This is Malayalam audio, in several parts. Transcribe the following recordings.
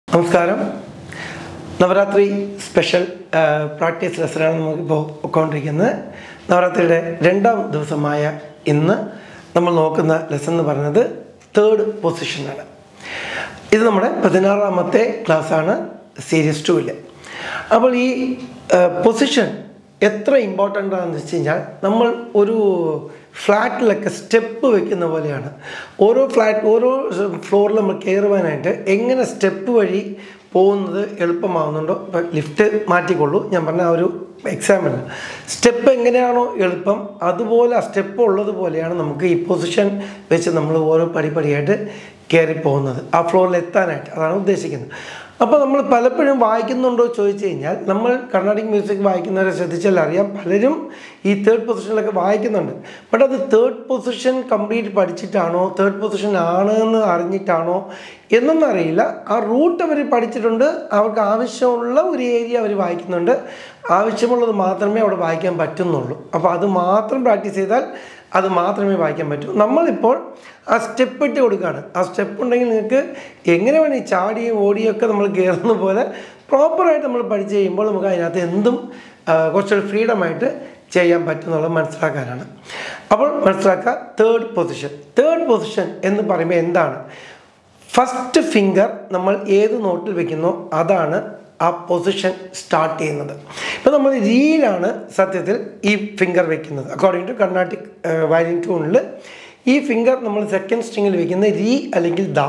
നമസ്കാരം നവരാത്രി സ്പെഷ്യൽ ആ, പ്രാക്ടീസ് ലെസനാണ് നമുക്കിപ്പോൾ പൊയ്ക്കൊണ്ടിരിക്കുന്നത് നവരാത്രിയുടെ രണ്ടാം ദിവസമായ ഇന്ന് നമ്മൾ നോക്കുന്ന ലെസൺ എന്ന് പറയുന്നത് തേർഡ് പൊസിഷനാണ് ഇത് നമ്മുടെ പതിനാറാമത്തെ ക്ലാസ്സാണ് സീരീസ് ടൂവിൽ അപ്പോൾ ഈ പൊസിഷൻ എത്ര ഇമ്പോർട്ടൻ്റ് ആണെന്ന് വെച്ച് കഴിഞ്ഞാൽ നമ്മൾ ഒരു ഫ്ലാറ്റിലൊക്കെ സ്റ്റെപ്പ് വെക്കുന്ന പോലെയാണ് ഓരോ ഫ്ലാറ്റ് ഓരോ ഫ്ലോറിൽ നമ്മൾ കയറുവാനായിട്ട് എങ്ങനെ സ്റ്റെപ്പ് വഴി പോകുന്നത് എളുപ്പമാവുന്നുണ്ടോ ഇപ്പം ലിഫ്റ്റ് മാറ്റിക്കൊള്ളൂ ഞാൻ പറഞ്ഞ ആ ഒരു എക്സാമ്പിൾ സ്റ്റെപ്പ് എങ്ങനെയാണോ എളുപ്പം അതുപോലെ ആ സ്റ്റെപ്പ് ഉള്ളതുപോലെയാണ് നമുക്ക് ഈ പൊസിഷൻ വെച്ച് നമ്മൾ ഓരോ പടിപടിയായിട്ട് കയറി പോകുന്നത് ആ ഫ്ലോറിൽ എത്താനായിട്ട് അതാണ് ഉദ്ദേശിക്കുന്നത് അപ്പോൾ നമ്മൾ പലപ്പോഴും വായിക്കുന്നുണ്ടോ ചോദിച്ചു കഴിഞ്ഞാൽ നമ്മൾ കർണാടിക് മ്യൂസിക് വായിക്കുന്നവരെ ശ്രദ്ധിച്ചാൽ അറിയാം പലരും ഈ തേർഡ് പൊസിഷനിലൊക്കെ വായിക്കുന്നുണ്ട് ബട്ട് അത് തേർഡ് പൊസിഷൻ കംപ്ലീറ്റ് പഠിച്ചിട്ടാണോ തേർഡ് പൊസിഷൻ ആണ് എന്ന് അറിഞ്ഞിട്ടാണോ എന്നൊന്നും അറിയില്ല ആ റൂട്ട് അവർ പഠിച്ചിട്ടുണ്ട് അവർക്ക് ആവശ്യമുള്ള ഒരു ഏരിയ അവർ വായിക്കുന്നുണ്ട് ആവശ്യമുള്ളത് മാത്രമേ അവിടെ വായിക്കാൻ പറ്റുന്നുള്ളൂ അപ്പോൾ അത് മാത്രം പ്രാക്ടീസ് ചെയ്താൽ അത് മാത്രമേ വായിക്കാൻ പറ്റൂ നമ്മളിപ്പോൾ ആ സ്റ്റെപ്പ് ഇട്ട് കൊടുക്കുകയാണ് ആ സ്റ്റെപ്പ് ഉണ്ടെങ്കിൽ നിങ്ങൾക്ക് എങ്ങനെ വേണം ഈ ചാടിയും ഓടിയും ഒക്കെ നമ്മൾ കയറുന്ന പോലെ പ്രോപ്പറായിട്ട് നമ്മൾ പഠിച്ച് കഴിയുമ്പോൾ നമുക്ക് അതിനകത്ത് എന്തും ആ, കുറച്ചൊരു ഫ്രീഡമായിട്ട് ചെയ്യാൻ പറ്റുന്നുള്ളത് മനസ്സിലാക്കാനാണ് അപ്പോൾ മനസ്സിലാക്കുക തേർഡ് പൊസിഷൻ തേർഡ് പൊസിഷൻ എന്ന് പറയുമ്പോൾ എന്താണ് ഫസ്റ്റ് ഫിംഗർ നമ്മൾ ഏത് നോട്ടിൽ വെക്കുന്നോ അതാണ് ആ പൊസിഷൻ സ്റ്റാർട്ട് ചെയ്യുന്നത് ഇപ്പം നമ്മൾ രീതിയിലാണ് സത്യത്തിൽ ഈ ഫിംഗർ വെക്കുന്നത് അക്കോർഡിംഗ് ടു കർണാട്ടിക് വയലിൻ ട്യൂണിൽ ഈ ഫിംഗർ നമ്മൾ സെക്കൻഡ് സ്ട്രിങ്ങിൽ വെക്കുന്നത് രീ അല്ലെങ്കിൽ ദ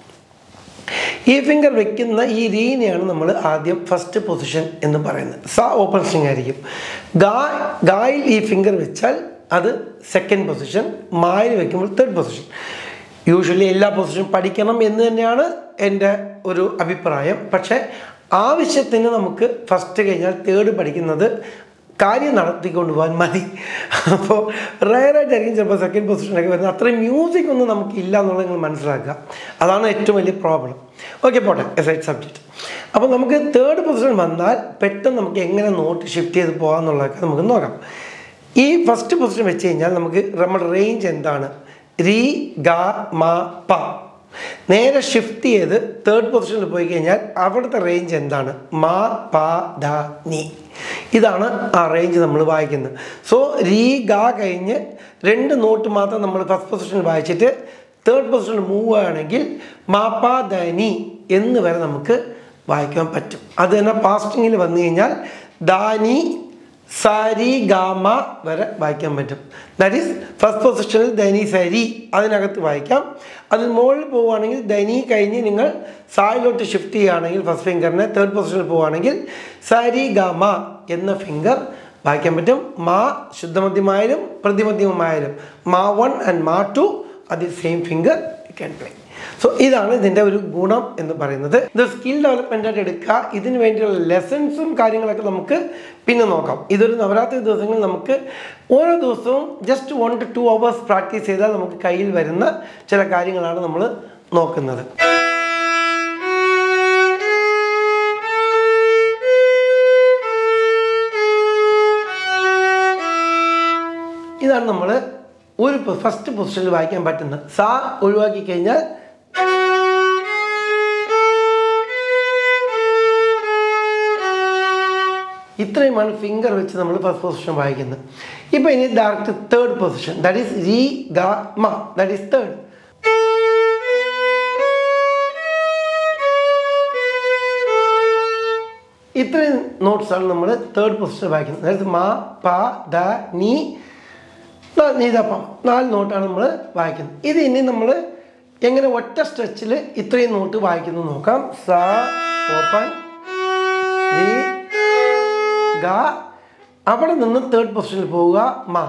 ഈ ഫിംഗർ വെക്കുന്ന ഈ രീനെയാണ് നമ്മൾ ആദ്യം ഫസ്റ്റ് പൊസിഷൻ എന്ന് പറയുന്നത് സ ഓപ്പൺ സ്ട്രിങ് ആയിരിക്കും ഗാ ഗായിൽ ഈ ഫിംഗർ വെച്ചാൽ അത് സെക്കൻഡ് പൊസിഷൻ മായിൽ വെക്കുമ്പോൾ തേർഡ് പൊസിഷൻ യൂഷ്വലി എല്ലാ പൊസിഷനും പഠിക്കണം എന്ന് തന്നെയാണ് എൻ്റെ ഒരു അഭിപ്രായം പക്ഷേ ആവശ്യത്തിന് നമുക്ക് ഫസ്റ്റ് കഴിഞ്ഞാൽ തേർഡ് പഠിക്കുന്നത് കാര്യം നടത്തിക്കൊണ്ട് പോകാൻ മതി അപ്പോൾ റയറായിട്ടായിരിക്കും ചിലപ്പോൾ സെക്കൻഡ് പൊസിഷനൊക്കെ വരുന്നത് അത്രയും മ്യൂസിക് ഒന്നും നമുക്ക് ഇല്ല എന്നുള്ളത് നിങ്ങൾ മനസ്സിലാക്കുക അതാണ് ഏറ്റവും വലിയ പ്രോബ്ലം ഓക്കെ പോട്ടെ എസ് ഐ സബ്ജക്റ്റ് അപ്പോൾ നമുക്ക് തേർഡ് പൊസിഷൻ വന്നാൽ പെട്ടെന്ന് നമുക്ക് എങ്ങനെ നോട്ട് ഷിഫ്റ്റ് ചെയ്ത് പോകാമെന്നുള്ളതൊക്കെ നമുക്ക് നോക്കാം ഈ ഫസ്റ്റ് പൊസിഷൻ വെച്ച് കഴിഞ്ഞാൽ നമുക്ക് നമ്മുടെ റേഞ്ച് എന്താണ് രീ ഗ മ പ നേരെ ഷിഫ്റ്റ് ചെയ്ത് തേർഡ് പൊസിഷനിൽ പോയി കഴിഞ്ഞാൽ അവിടുത്തെ റേഞ്ച് എന്താണ് മാ പ ദ നീ ഇതാണ് ആ റേഞ്ച് നമ്മൾ വായിക്കുന്നത് സോ രീ ഗ കഴിഞ്ഞ് രണ്ട് നോട്ട് മാത്രം നമ്മൾ ഫസ്റ്റ് പൊസിഷനിൽ വായിച്ചിട്ട് തേർഡ് പൊസിഷനിൽ മൂവ് ആണെങ്കിൽ മാ പ ദ നീ എന്ന് വരെ നമുക്ക് വായിക്കാൻ പറ്റും അത് തന്നെ പാസ്റ്റിങ്ങിൽ വന്നു കഴിഞ്ഞാൽ ദാനി സാരി ഗാമ വരെ വായിക്കാൻ പറ്റും ദാറ്റ് ഈസ് ഫസ്റ്റ് പൊസിഷനിൽ ധനി സരി അതിനകത്ത് വായിക്കാം അതിൽ മുകളിൽ പോവുകയാണെങ്കിൽ ധനി കഴിഞ്ഞ് നിങ്ങൾ സായിലോട്ട് ഷിഫ്റ്റ് ചെയ്യുകയാണെങ്കിൽ ഫസ്റ്റ് ഫിംഗറിനെ തേർഡ് പൊസിഷനിൽ പോവുകയാണെങ്കിൽ സാരി ഗാമ എന്ന ഫിംഗർ വായിക്കാൻ പറ്റും മാ ശുദ്ധമധ്യമായാലും പ്രതിമധ്യമായാലും മാ വൺ ആൻഡ് മാ ടു അതിൽ same finger you can play so ഇതാണ് ഇതിൻ്റെ ഒരു ഗുണം എന്ന് പറയുന്നത് ഇത് സ്കിൽ ഡെവലപ്മെൻ്റ് ആയിട്ട് എടുക്കുക ഇതിന് വേണ്ടിയുള്ള ലെസൺസും കാര്യങ്ങളൊക്കെ നമുക്ക് പിന്നെ നോക്കാം ഇതൊരു നവരാത്രി ദിവസങ്ങളിൽ നമുക്ക് ഓരോ ദിവസവും just one to two hours practice ചെയ്താൽ നമുക്ക് കയ്യിൽ വരുന്ന ചില കാര്യങ്ങളാണ് നമ്മൾ നോക്കുന്നത് ഇതാണ് നമ്മൾ ഒരു ഫസ്റ്റ് പൊസിഷനിൽ വായിക്കാൻ പറ്റുന്നത് സാ ഒഴിവാക്കി കഴിഞ്ഞാൽ ഇത്രയുമാണ് ഫിംഗർ വെച്ച് നമ്മൾ ഫസ്റ്റ് പൊസിഷൻ വായിക്കുന്നത് ഇപ്പോൾ ഇനി direct third position that is രീ ഗ മ ദാറ്റ് ഈസ് തേർഡ് ഇത്രയും നോട്ട്സാണ് നമ്മൾ തേർഡ് പൊസിഷൻ വായിക്കുന്നത് അതായത് മാ പ ദ നീ നീതപ്പം നാല് നോട്ടാണ് നമ്മൾ വായിക്കുന്നത് ഇത് ഇനി നമ്മൾ എങ്ങനെ ഒറ്റ സ്ട്രെച്ചിൽ ഇത്രയും നോട്ട് വായിക്കുന്നു നോക്കാം സ ഓപ്പൺ രി ഗ അവിടെ നിന്ന് തേർഡ് പൊസിഷനിൽ പോവുക മ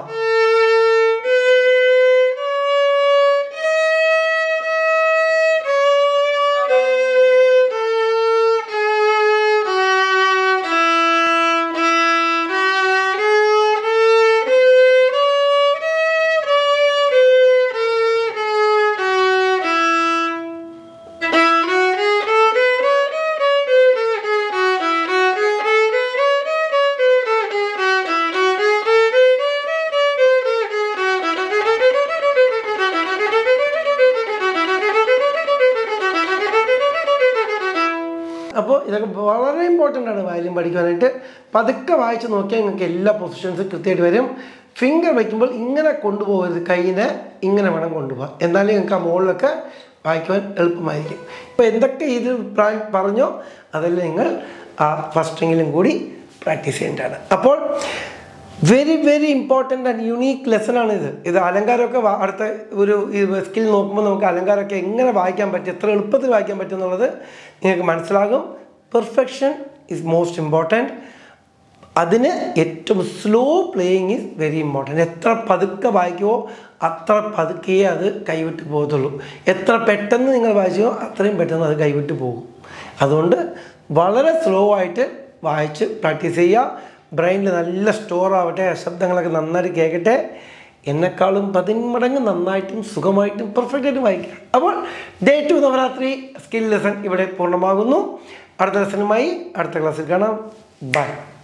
അപ്പോൾ ഇതൊക്കെ വളരെ ഇമ്പോർട്ടൻ്റ് ആണ് വയലിൻ പഠിക്കാനായിട്ട് പതുക്കെ വായിച്ച് നോക്കിയാൽ നിങ്ങൾക്ക് എല്ലാ പൊസിഷൻസും കൃത്യമായിട്ട് വരും ഫിംഗർ വയ്ക്കുമ്പോൾ ഇങ്ങനെ കൊണ്ടുപോകരുത് കൈയിനെ ഇങ്ങനെ വേണം കൊണ്ടുപോകാം എന്നാലേ നിങ്ങൾക്ക് ആ മുകളിലൊക്കെ വായിക്കുവാൻ എളുപ്പമായിരിക്കും ഇപ്പോൾ എന്തൊക്കെ ഇത് പ്രാ- പറഞ്ഞോ അതെല്ലാം നിങ്ങൾ ആ ഫസ്റ്റിങ്ങിലും കൂടി പ്രാക്ടീസ് ചെയ്യേണ്ടതാണ് അപ്പോൾ very very important and unique lesson ആണ് ഇത് ഇത് അലങ്കാരമൊക്കെ വാ- അടുത്ത ഒരു സ്കിൽ നോക്കുമ്പോൾ നമുക്ക് അലങ്കാരമൊക്കെ എങ്ങനെ വായിക്കാൻ പറ്റും എത്ര എളുപ്പത്തിൽ വായിക്കാൻ പറ്റും എന്നുള്ളത് നിങ്ങൾക്ക് മനസ്സിലാകും പെർഫെക്ഷൻ ഇസ് മോസ്റ്റ് ഇമ്പോർട്ടൻറ്റ് അതിന് ഏറ്റവും slow playing is very important എത്ര പതുക്കെ വായിക്കുമോ അത്ര പതുക്കെ അത് കൈവിട്ട് പോകത്തുള്ളൂ എത്ര പെട്ടെന്ന് നിങ്ങൾ വായിച്ചോ അത്രയും പെട്ടെന്ന് അത് കൈവിട്ട് പോകും അതുകൊണ്ട് വളരെ സ്ലോ ആയിട്ട് വായിച്ച് പ്രാക്ടീസ് ചെയ്യുക ബ്രെയിനിൽ നല്ല സ്റ്റോർ ആവട്ടെ ആ ശബ്ദങ്ങളൊക്കെ നന്നായിട്ട് കേൾക്കട്ടെ എന്നെക്കാളും പതിന്മടങ്ങ് നന്നായിട്ടും സുഖമായിട്ടും പെർഫെക്റ്റ് ആയിട്ട് വായിക്കുക അപ്പോൾ day two Navaratri skill lesson ഇവിടെ പൂർണ്ണമാകുന്നു അടുത്ത ലെസനുമായി അടുത്ത ക്ലാസ്സിൽ കാണാം ബൈ